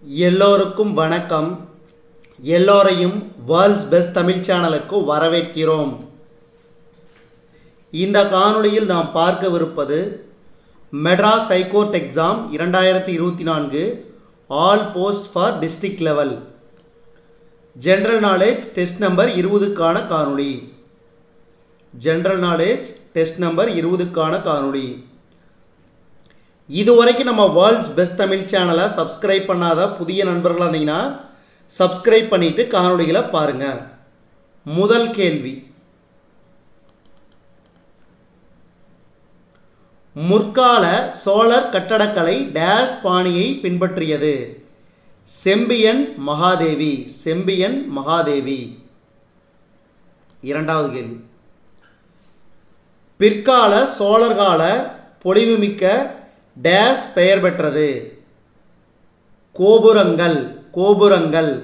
எல்லோருக்கும் வணக்கம் எல்லோரையும் வேர்ல்ட்ஸ் பெஸ்ட் தமிழ் சேனலுக்கு வரவேற்கிறோம் இந்த காணொளியில் நாம் பார்க்கவிருப்பது மெட்ராஸ் ஹைகோர்ட் எக்ஸாம் இரண்டாயிரத்தி இருபத்தி நான்கு all post for district level general knowledge test number இருபதுக்கான காணொளி ஜென்ரல் நாலேஜ் டெஸ்ட் நம்பர் இருபதுக்கான காணொளி இதுவரைக்கும் நம்ம வேர்ல்ட்ஸ் பெஸ்ட் தமிழ் சேனலை சப்ஸ்கிரைப் பண்ணாத புதிய நண்பர்களாக இருந்தீங்கன்னா சப்ஸ்கிரைப் பண்ணிட்டு காணொளிகளை பாருங்க முதல் கேள்வி முற்கால சோழர் கட்டடக்கலை டேஸ் பாணியை பின்பற்றியது செம்பியன் மகாதேவி செம்பியன் மகாதேவி இரண்டாவது கேள்வி பிற்கால சோழர்கால பொலிவுமிக்க டேஸ் பெயர் பெற்றது கோபுரங்கள் கோபுரங்கள்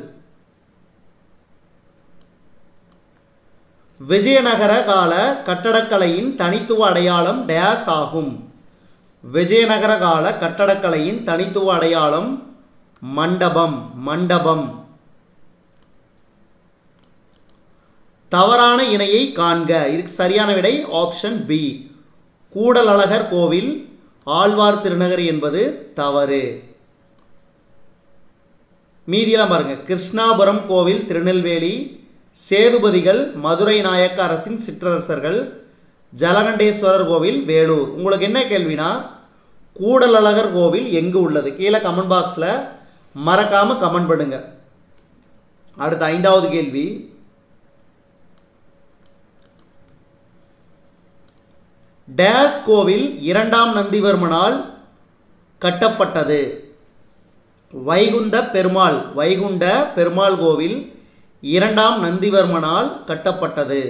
விஜயநகர கால கட்டடக்கலையின் தனித்துவ அடையாளம் டேஸ் ஆகும் விஜயநகர கால கட்டடக்கலையின் தனித்துவ அடையாளம் மண்டபம் மண்டபம் தவறான இணையை காண்க இதுக்கு சரியான விடை ஆப்ஷன் பி கூடலழகர் கோவில் ஆழ்வார் திருநகர் என்பது தவறு மீதியெல்லாம் பாருங்க கிருஷ்ணாபுரம் கோவில் திருநெல்வேலி சேதுபதிகள் மதுரை நாயக்க அரசின் சிற்றரசர்கள் ஜலகண்டேஸ்வரர் கோவில் வேலூர் உங்களுக்கு என்ன கேள்வினா கூடலழகர் கோவில் எங்கு உள்ளது கீழே கமெண்ட் பாக்ஸில் மறக்காமல் கமெண்ட் பண்ணுங்க அடுத்த ஐந்தாவது கேள்வி டேஸ் கோவில் இரண்டாம் நந்திவர்மனால் கட்டப்பட்டது வைகுந்த பெருமாள் வைகுண்ட பெருமாள் கோவில் இரண்டாம் நந்திவர்மனால் கட்டப்பட்டது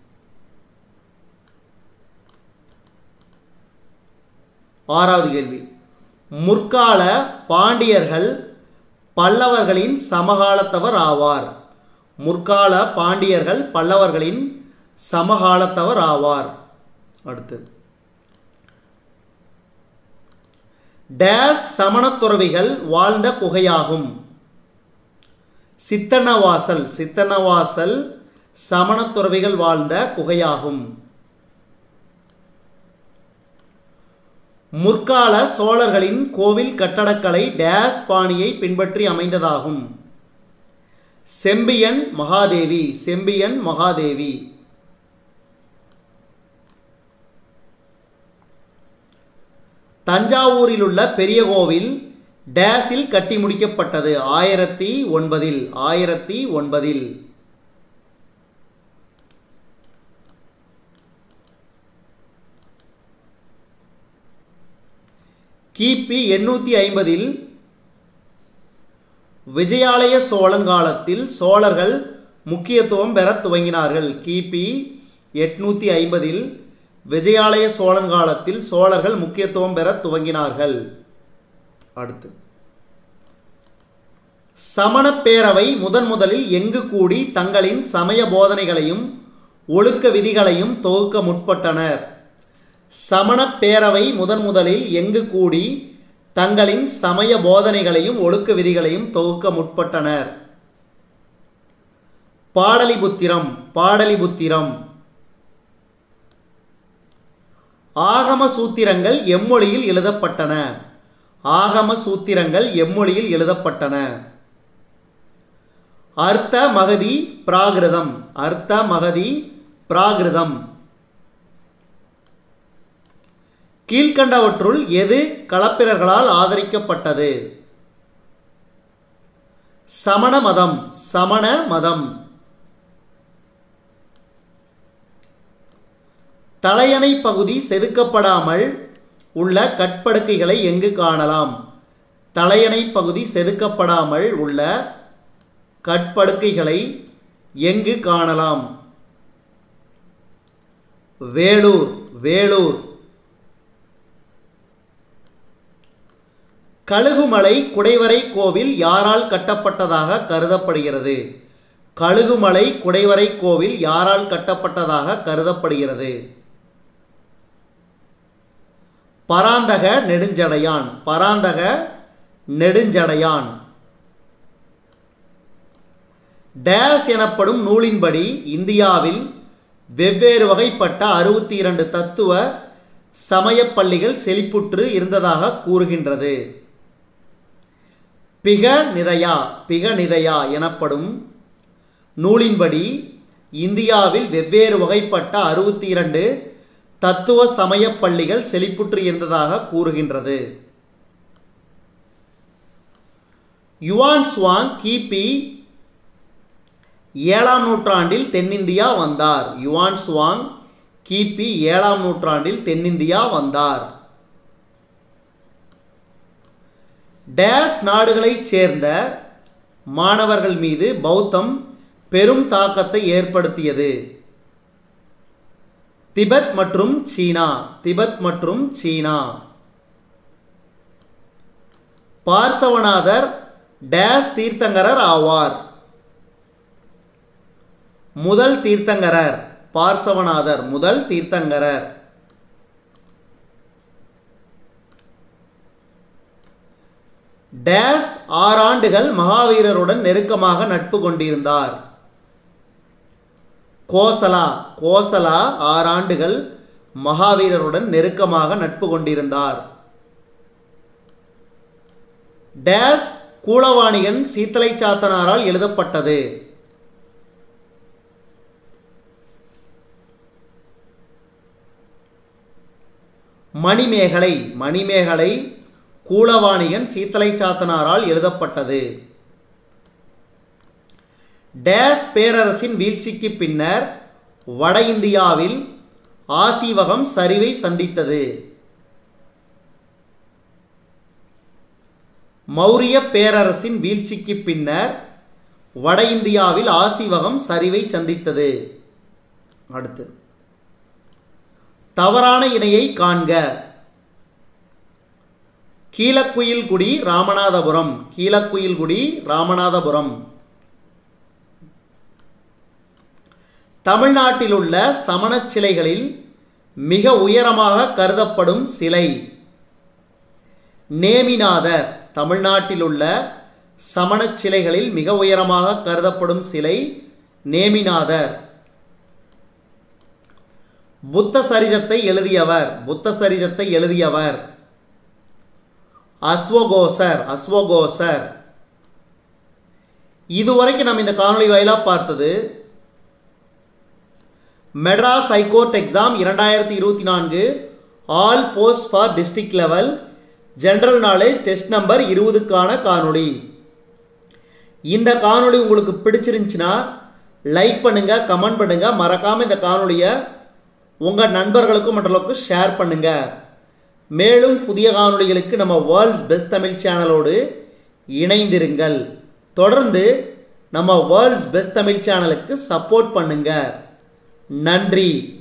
ஆறாவது கேள்வி முற்கால பாண்டியர்கள் பல்லவர்களின் சமகாலத்தவர் ஆவார் முற்கால பாண்டியர்கள் பல்லவர்களின் சமகாலத்தவர் ஆவார் அடுத்து டேஸ் சமணத்துறவிகள் வாழ்ந்த குகையாகும் சித்தன்னவாசல் சித்தன்னவாசல் சமணத்துறவிகள் வாழ்ந்த குகையாகும் முற்கால சோழர்களின் கோவில் கட்டடக்கலை டேஸ் பாணியை பின்பற்றி அமைந்ததாகும் செம்பியன் மகாதேவி செம்பியன் மகாதேவி தஞ்சாவூரில் உள்ள பெரிய கோவில் டேஸில் கட்டி முடிக்கப்பட்டது ஆயிரத்தி ஒன்பதில் ஆயிரத்தி ஒன்பதில் கிபி எண்ணூற்றி ஐம்பதில் விஜயாலய சோழன் காலத்தில் சோழர்கள் முக்கியத்துவம் பெறத் துவங்கினார்கள் கிபி எட்நூற்றி ஐம்பதில் விஜயாலய சோழன் காலத்தில் சோழர்கள் முக்கியத்துவம் பெறத் துவங்கினார்கள் அடுத்து சமணப் பேரவை முதன் முதலில் எங்கு கூடி தங்களின் சமய போதனைகளையும் ஒழுக்க விதிகளையும் தொகுக்க முற்பட்டனர் சமணப் பேரவை முதன் முதலில் எங்கு கூடி தங்களின் சமய போதனைகளையும் ஒழுக்க விதிகளையும் தொகுக்க முற்பட்டனர் பாடலிபுத்திரம் பாடலிபுத்திரம் ஆகம சூத்திரங்கள் எம்மொழியில் எழுதப்பட்டன ஆகம சூத்திரங்கள் எம்மொழியில் எழுதப்பட்டன அர்த்த மகதி பிராகிருதம் அர்த்த மகதி பிராகிருதம் கீழ்கண்டவற்றுள் எது களப்பிரர்களால் ஆதரிக்கப்பட்டது சமண மதம் சமண மதம் தலையணை பகுதி செதுக்கப்படாமல் உள்ள கட்படுக்கைகளை எங்கு காணலாம் தலையணை பகுதி செதுக்கப்படாமல் உள்ள கட்படுக்கைகளை எங்கு காணலாம் வேலூர் வேலூர் கழுகுமலை குடைவரை கோவில் யாரால் கட்டப்பட்டதாக கருதப்படுகிறது கழுகுமலை குடைவரை கோவில் யாரால் கட்டப்பட்டதாக கருதப்படுகிறது பராந்தக நெடுஞ்சடையான் பராந்தக நெடுஞ்சடையான் டேஸ் எனப்படும் நூலின்படி இந்தியாவில் வெவ்வேறு வகைப்பட்ட அறுபத்தி இரண்டு தத்துவ சமயப் பள்ளிகள் செழிப்புற்று இருந்ததாக கூறுகின்றது பிக நிதயா பிக நிதயா எனப்படும் நூலின்படி இந்தியாவில் வெவ்வேறு வகைப்பட்ட அறுபத்தி இரண்டு தத்துவ சமயப் பள்ளிகள் செழிப்புற்று இருந்ததாக கூறுகின்றது யுவான் சுவாங் கிபி ஏழாம் நூற்றாண்டில் தென்னிந்தியா வந்தார் யுவான் சுவாங் கிபி ஏழாம் நூற்றாண்டில் தென்னிந்தியா வந்தார் டேஸ் நாடுகளைச் சேர்ந்த மாணவர்கள் மீது பௌத்தம் பெரும் தாக்கத்தை ஏற்படுத்தியது திபெத் மற்றும் சீனா திபெத் மற்றும் சீனா பார்சவநாதர் டேஸ் தீர்த்தங்கரர் ஆவார் முதல் தீர்த்தங்கரர் பார்சவநாதர் முதல் தீர்த்தங்கரர் டேஸ் ஆறாண்டுகள் மகாவீரருடன் நெருக்கமாக நட்பு கொண்டிருந்தார் கோசலா கோசலா ஆறாண்டுகள் மகாவீரருடன் நெருக்கமாக நட்பு கொண்டிருந்தார் டேஸ் கூலவாணிகன் சீத்தலை சாத்தனாரால் எழுதப்பட்டது மணிமேகலை மணிமேகலை கூலவாணிகன் சீத்தலை சாத்தனாரால் எழுதப்பட்டது டேஸ் பேரரசின் வீழ்ச்சிக்கு பின்னர் வட இந்தியாவில் ஆசீவகம் சரிவை சந்தித்தது மௌரிய பேரரசின் வீழ்ச்சிக்கு பின்னர் வட இந்தியாவில் ஆசீவகம் சரிவை சந்தித்தது அடுத்து தவறான இணையை காண்க கீழக்குயில்குடி ராமநாதபுரம் கீழக்குயில்குடி ராமநாதபுரம் தமிழ்நாட்டில் உள்ள சமணச் சிலைகளில் மிக உயரமாக கருதப்படும் சிலை நேமிநாதர் தமிழ்நாட்டில் உள்ள சமணச் சிலைகளில் மிக உயரமாக கருதப்படும் சிலை நேமிநாதர் புத்த சரிதத்தை எழுதியவர் புத்த சரிதத்தை எழுதியவர் அஸ்வகோசர் அஸ்வகோசர் இதுவரைக்கும் நம்ம இந்த காணொளி வாயிலாக பார்த்தது மெட்ராஸ் ஹைகோர்ட் எக்ஸாம் இரண்டாயிரத்தி இருபத்தி நான்கு all post for district level general knowledge test number இருபதுக்கான காணொளி இந்த காணொளி உங்களுக்கு பிடிச்சிருந்துச்சுன்னா லைக் பண்ணுங்கள் கமெண்ட் பண்ணுங்கள் மறக்காமல் இந்த காணொளியை உங்கள் நண்பர்களுக்கும் மற்றவர்களுக்கும் ஷேர் பண்ணுங்கள் மேலும் புதிய காணொளிகளுக்கு நம்ம வேர்ல்ட்ஸ் பெஸ்ட் தமிழ் சேனலோடு இணைந்திருங்கள் தொடர்ந்து நம்ம வேர்ல்ட்ஸ் பெஸ்ட் தமிழ் சேனலுக்கு சப்போர்ட் பண்ணுங்கள் நன்றி